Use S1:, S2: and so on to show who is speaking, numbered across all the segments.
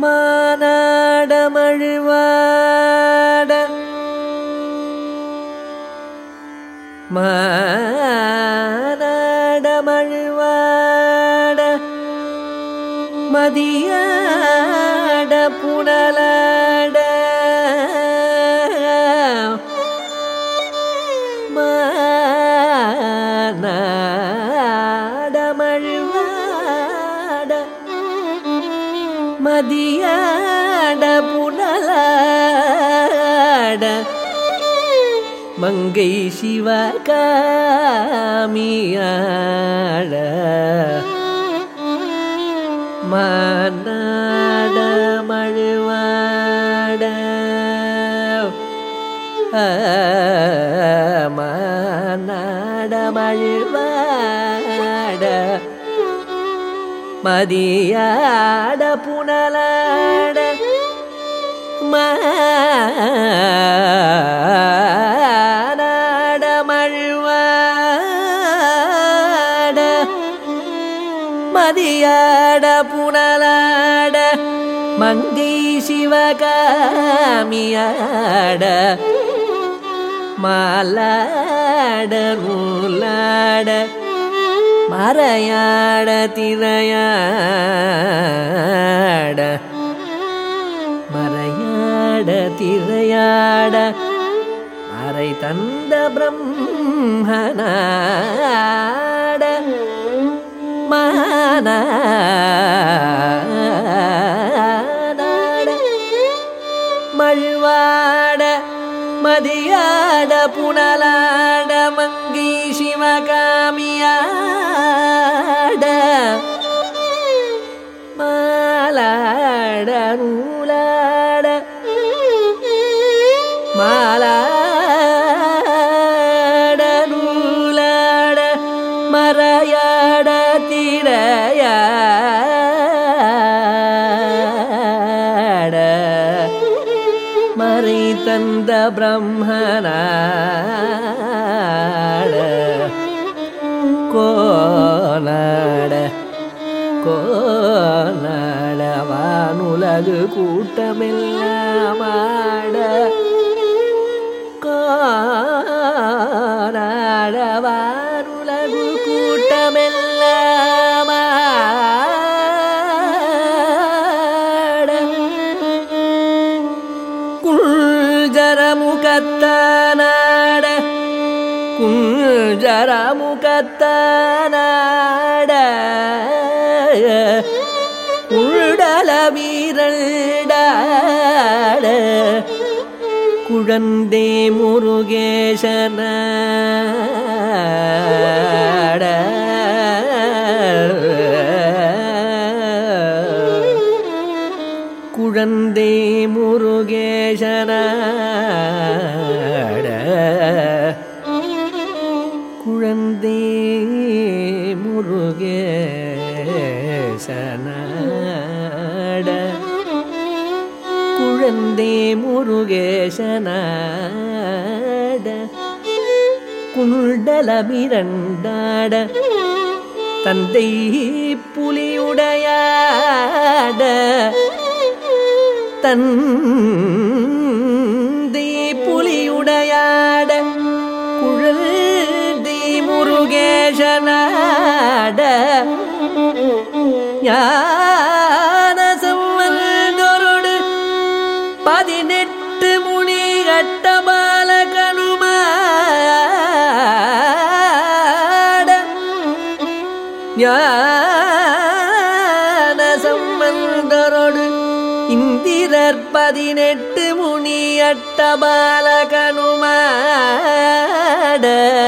S1: மானாடமழுவாட மானாடமழுவாட மதியாட புனலாட மானாடமழுவாட மதியாட புனலாட மங்கை சிவகாமியாட மானாட மழுவாட ஆ, மானாட மழுவாட மதியாட புனலாட மானாட மழுவாட மதியாட புனலாட மங்கை சிவகாமியாட மாலாட நூலாட மறையாட திரையாட மறையாட திரையாட மறை தந்த பிரம்மனாட மானாட மழ்வாட மதியாட புனலாட மங்கி சிவகாமியாட மாலாட நூலாட மாலாட நூலாட மறையாட திரையாட மறை தந்த பிரம்மனாட கோனாட கோனாட வானுலகு கூட்டமெல்லாமாட கோனாட வானுலகு கூட்டமெல்லாமாட குஞ்சரமுகத்தானாட குஞ்சரமுகத்தானாட உடல வீரண்டாட குழந்தே முருகேசனாட குழந்தே முருகேசனாட குழந்தே முருகேசனாட குழந்தே முருகேசனாட குண்டலமிரண்டாட தந்தை புலியுடையாட தந்தை புலியுடையாட குழந்தை முருகேசனாட ஞான சம்பந்தொருடு பதினெட்டு முனி கட்டபாலகனுமாட ஞான சம்பந்தரோடு இந்திரர் பதினெட்டு முனி அட்டபாலகனுமாட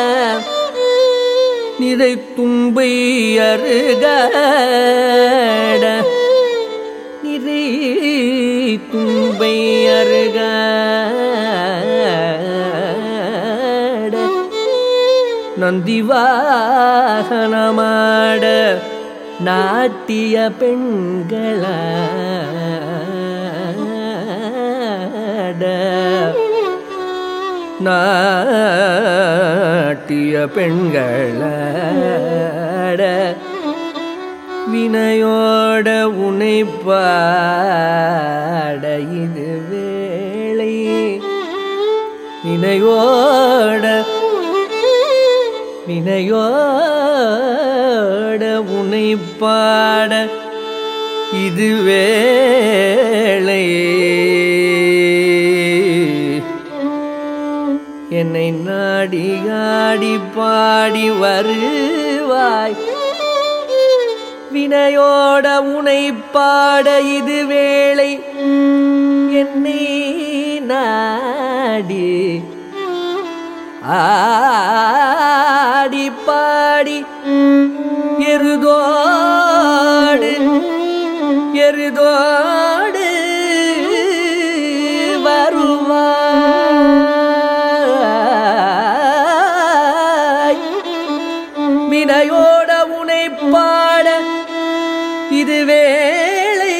S1: நிறை தும்பை அருகாட நிறை தும்பை அருகாட நந்திவாகனமாட நாட்டிய பெண்களாட நாட்டிய பெண்கள வினையோட உனை பாட இது வேளை வினையோட வினையோட உனை பாட இது வேளை என்னை நாடி ஆடி பாடி வருவாய் வினையோட உனை பாட இது வேளை என்னை நாடி ஆடி பாடி எருதோடு எருதோடு வருவாய் வினையோட உனை பாட இது வேளை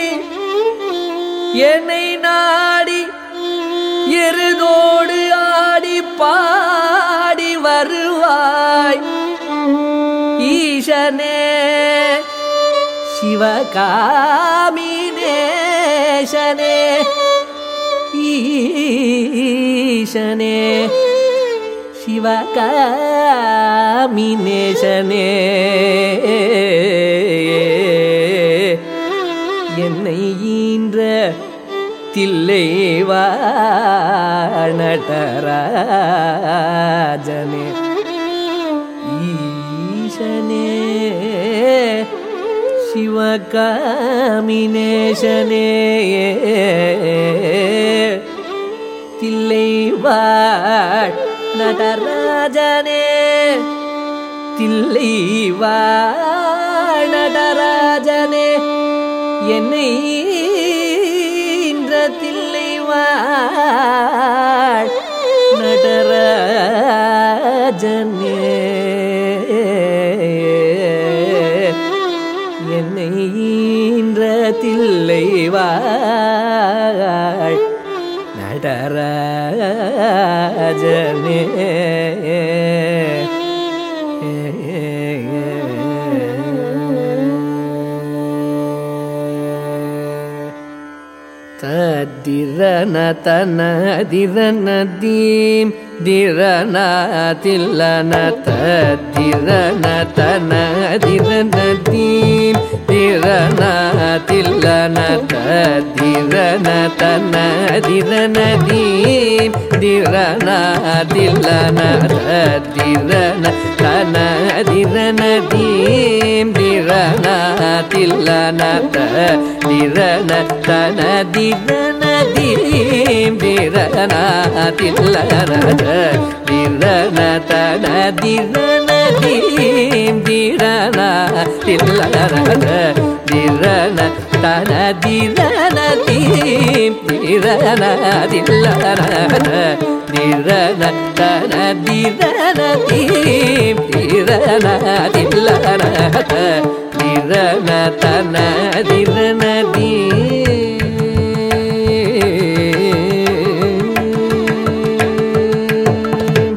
S1: என்னை நாடி எருதோடு ஆடி பாடி வருவாய் ஈசனே சிவகாமினேசனே ஈசனே சிவகாமினேசனே என்னை ஈன்ற தில்லைவாணடராஜனே ஈசனே சிவகாமினேசனே தில்லைவாழ் நடராஜனே தில்லைவாழ் நடராஜனே என்னை ஈன்ற தில்லைவாழ் நடராஜனே என்னை ஈன்ற தில்லைவாழ் நடராஜனே ததிரன தன திரன தீம் திரன தில்லன ததிரன தன திரன தீம் திரன தில்லன ததிரன தன திரன தீம் திரன தில்லன ததிரன தன திரன தீம் திரன தில்லன திரன தன திரன தீம் திரன தில்லன திரன தன திரன தீம் திரன தில்லன திரன தன திரன தீம் திரன தில்லன திரன தன திரன தீம் திரன தில்லன திரன தன திரன தீம்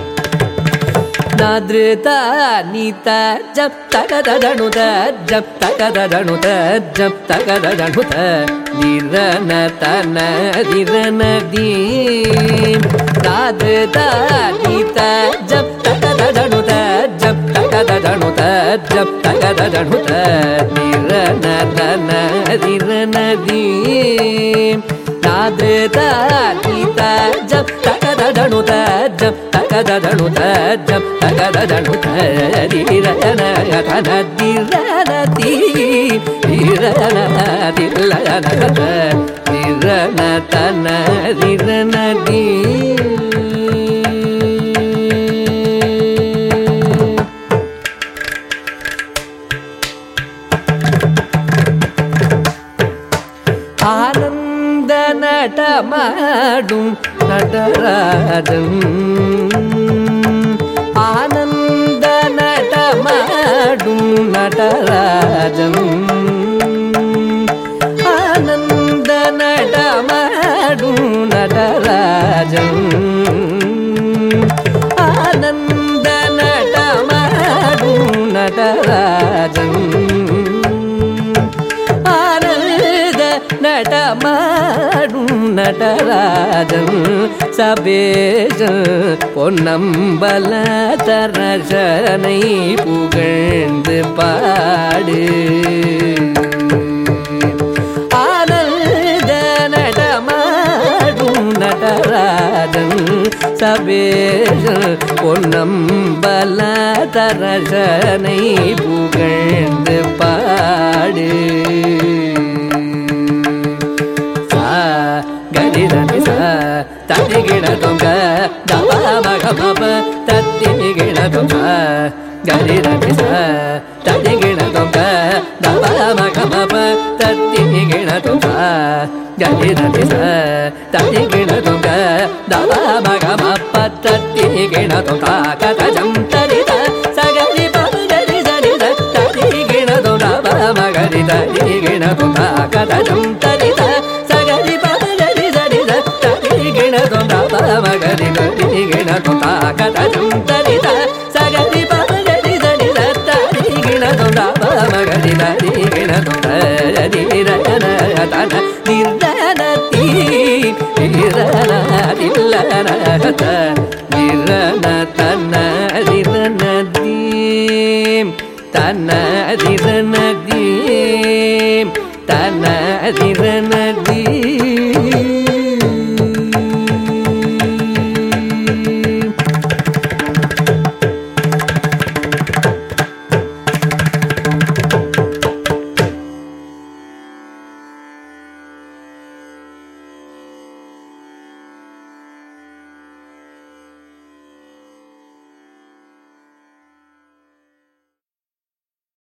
S1: ನಾದೃತ ನೀತ ಜಪ್ ತಗದಣುತ ಜಪ್ ತಗದಣುತ ಜಪ್ ತಗದಣುತ ದಿರನ ತನ ದಿರನ ದೀಂ ನಾದೃತ ನೀತ ಜಪ್ ತಗದಣುತ ಜಪ್ ತಗದಣುತ ಜಪ್ ತಗದಣುತ ದಿರನ ತನ ದಿರನ ದೀಂ ನಾದೃತ ನೀತ ಜಪ್ ತಗದಣುತ ಜಪ್ ತಗದಣುತ ಜಪ್ ತಗದಣುತ ದಿರನ ತನ ದಿರನ ತೀ ದಿರನ ದಿಲ್ಲನ ದಿರನ ತನ ದಿರನ ದೀ ಆನಂದ ನಟ ಮಾಡುಂ ನಟರಾಜಂ ಆನಂದ ನಟ ಮಾಡುಂ ನಟರಾಜಂ ಆನಂದ ನಟ ಮಾಡುಂ ನಟರಾಜಂ ಆನಂದ ನಟ ಮಾಡುಂ ನಟರಾಜಂ நடமாடும் நடராஜன் சபேஷன் பொன்னம்பல தரசனை புகழ்ந்து பாடு ஆனந்த நடமாடும் நடராஜன் சபேஷன் பொன்னம்பல தரசனை புகழ்ந்து பாடு சா கரிதனி சா தனி கிணதுங்க தவா மகமப தத்தி கிணதுங்க கரிதனி சா தனி கிணதுங்க தவா மகமப தத்தி கிணதுங்க கரிதனி சா தனி கிணதுங்க தவா மகமப தத்தி கிணதுங்க கதஜம் தரித சகரி பகரி சரித தரி கிணதுங்க மகரி தரி கிணதுங்க கதஜம் தரித சகரி பகரி சரித தரி கிணதுங்க மகரி தரி கிணதுங்க கதஜம் தரித சகரி பகரி சரித தரி கிணதுங்க மகரி தரி கிணதுங்க தீரன தன நிர்தனதி நிரன தில்லன நிரன தன நிரனதீம் தன நிரனதீம் தன நிரனதீம்